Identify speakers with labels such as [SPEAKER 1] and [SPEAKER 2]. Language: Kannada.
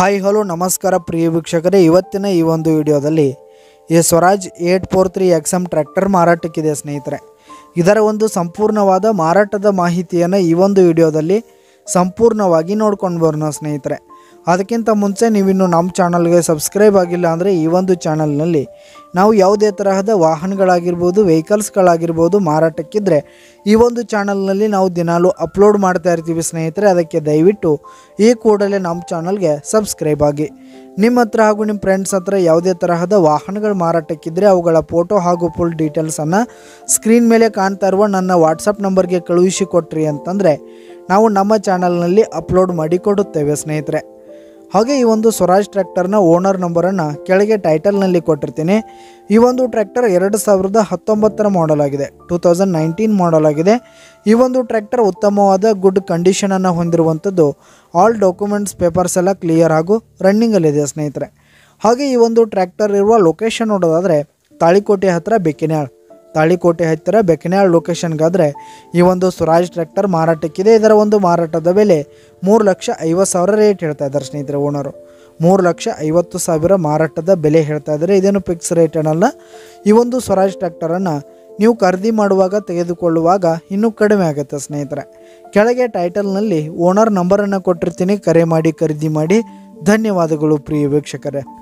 [SPEAKER 1] ಹಾಯ್ ಹಲೋ ನಮಸ್ಕಾರ ಪ್ರಿಯ ವೀಕ್ಷಕರೇ ಇವತ್ತಿನ ಈ ಒಂದು ವಿಡಿಯೋದಲ್ಲಿ ಈ Swaraj eight four three X M tractor ಮಾರಾಟಕ್ಕಿದೆ ಸ್ನೇಹಿತರೆ ಇದರ ಒಂದು ಸಂಪೂರ್ಣವಾದ ಮಾರಾಟದ ಮಾಹಿತಿಯನ್ನು ಈ ಒಂದು ವಿಡಿಯೋದಲ್ಲಿ ಸಂಪೂರ್ಣವಾಗಿ ನೋಡ್ಕೊಂಡು ಬರೋಣ ಸ್ನೇಹಿತರೆ ಅದಕ್ಕಿಂತ ಮುಂಚೆ ನೀವಿನ್ನು ನಮ್ಮ ಚಾನಲ್ಗೆ ಸಬ್ಸ್ಕ್ರೈಬ್ ಆಗಿಲ್ಲ ಅಂದರೆ ಈ ಒಂದು ಚಾನಲ್ನಲ್ಲಿ ನಾವು ಯಾವುದೇ ತರಹದ ವಾಹನಗಳಾಗಿರ್ಬೋದು ವೆಹಿಕಲ್ಸ್ಗಳಾಗಿರ್ಬೋದು ಮಾರಾಟಕ್ಕಿದ್ರೆ ಈ ಒಂದು ಚಾನಲ್ನಲ್ಲಿ ನಾವು ದಿನಾಲೂ ಅಪ್ಲೋಡ್ ಮಾಡ್ತಾ ಇರ್ತೀವಿ ಸ್ನೇಹಿತರೆ ಅದಕ್ಕೆ ದಯವಿಟ್ಟು ಈ ಕೂಡಲೇ ನಮ್ಮ ಚಾನಲ್ಗೆ ಸಬ್ಸ್ಕ್ರೈಬ್ ಆಗಿ ನಿಮ್ಮ ಹತ್ರ ಹಾಗೂ ನಿಮ್ಮ ಫ್ರೆಂಡ್ಸ್ ಹತ್ರ ಯಾವುದೇ ತರಹದ ವಾಹನಗಳು ಮಾರಾಟಕ್ಕಿದ್ರೆ ಅವುಗಳ ಫೋಟೋ ಹಾಗೂ ಫುಲ್ ಡೀಟೇಲ್ಸನ್ನು ಸ್ಕ್ರೀನ್ ಮೇಲೆ ಕಾಣ್ತಾ ಇರುವ ನನ್ನ ವಾಟ್ಸಪ್ ನಂಬರ್ಗೆ ಕಳುಹಿಸಿ ಕೊಟ್ರಿ ಅಂತಂದರೆ ನಾವು ನಮ್ಮ ಚಾನಲ್ನಲ್ಲಿ ಅಪ್ಲೋಡ್ ಮಾಡಿ ಕೊಡುತ್ತೇವೆ ಸ್ನೇಹಿತರೆ ಹಾಗೆ ಈ ಒಂದು ಸ್ವರಾಜ್ ಟ್ರ್ಯಾಕ್ಟರ್ನ ಓನರ್ ನಂಬರನ್ನು ಕೆಳಗೆ ಟೈಟಲ್ನಲ್ಲಿ ಕೊಟ್ಟಿರ್ತೀನಿ ಈ ಒಂದು ಟ್ರ್ಯಾಕ್ಟರ್ ಎರಡು ಸಾವಿರದ ಹತ್ತೊಂಬತ್ತರ ಮಾಡೆಲ್ ಆಗಿದೆ ಟೂ ತೌಸಂಡ್ ನೈನ್ಟೀನ್ ಮಾಡೆಲ್ ಆಗಿದೆ ಈ ಒಂದು ಟ್ರ್ಯಾಕ್ಟರ್ ಉತ್ತಮವಾದ ಗುಡ್ ಕಂಡೀಷನನ್ನು ಹೊಂದಿರುವಂಥದ್ದು ಆಲ್ ಡಾಕ್ಯುಮೆಂಟ್ಸ್ ಪೇಪರ್ಸ್ ಎಲ್ಲ ಕ್ಲಿಯರ್ ಹಾಗೂ ರನ್ನಿಂಗಲ್ಲಿದೆ ಸ್ನೇಹಿತರೆ ಹಾಗೆ ಈ ಒಂದು ಟ್ರ್ಯಾಕ್ಟರ್ ಇರುವ ಲೊಕೇಶನ್ ನೋಡೋದಾದರೆ ತಾಳಿಕೋಟೆ ಹತ್ತಿರ ಬೆಕ್ಕಿನ್ಯಾಳ್ ತಾಳಿಕೋಟೆ ಹತ್ತಿರ ಬೆಕ್ಕಿನ್ಯಾಳ್ ಲೊಕೇಶನ್ಗಾದರೆ ಈ ಒಂದು ಸ್ವರಾಜ್ ಟ್ರ್ಯಾಕ್ಟರ್ ಮಾರಾಟಕ್ಕಿದೆ ಇದರ ಒಂದು ಮಾರಾಟದ ಬೆಲೆ ಮೂರು ಲಕ್ಷ ಐವತ್ತು ಸಾವಿರ ರೇಟ್ ಹೇಳ್ತಾ ಇದ್ದಾರೆ ಸ್ನೇಹಿತರೆ ಓನರು ಮೂರು ಲಕ್ಷ ಐವತ್ತು ಸಾವಿರ ಮಾರಾಟದ ಬೆಲೆ ಹೇಳ್ತಾ ಇದ್ದಾರೆ ಇದೇನು ಫಿಕ್ಸ್ ರೇಟ್ ಏನಲ್ಲ ಈ ಒಂದು ಸ್ವರಾಜ್ ಟ್ರ್ಯಾಕ್ಟರನ್ನು ನೀವು ಖರೀದಿ ಮಾಡುವಾಗ ತೆಗೆದುಕೊಳ್ಳುವಾಗ ಇನ್ನೂ ಕಡಿಮೆ ಆಗುತ್ತೆ ಸ್ನೇಹಿತರೆ ಕೆಳಗೆ ಟೈಟಲ್ನಲ್ಲಿ ಓನರ್ ನಂಬರನ್ನು ಕೊಟ್ಟಿರ್ತೀನಿ ಕರೆ ಮಾಡಿ ಖರೀದಿ ಮಾಡಿ ಧನ್ಯವಾದಗಳು ಪ್ರಿಯ ವೀಕ್ಷಕರೇ